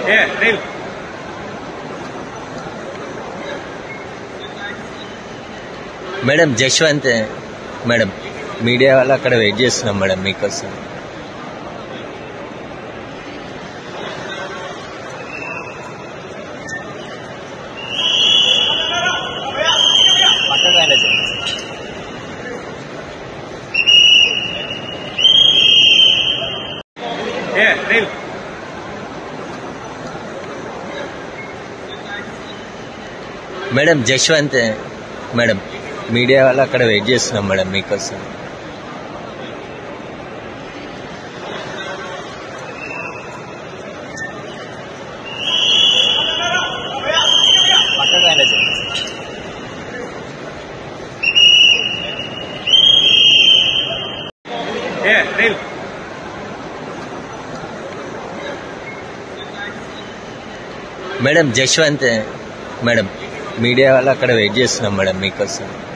ఏ రీల్ madam Jaswanth madam media వాళ్ళు అక్కడ వెయిట్ చేస్తున్నాం మేడం మీకోసం పక్కకు వెళ్ళదు. ఏ రీల్ మేడం జశ్వంత్ మేడం మీడియా వాళ్ళు అక్కడ వెయిట్ చేస్తున్నాం మేడం మీకోసం పక్కకు వెళ్ళదు. ఏ రీల్ మేడం జశ్వంత్ మేడం మీడియా వాళ్ళు అక్కడ వెయిట్ చేస్తున్నాం మేడం మీకోసం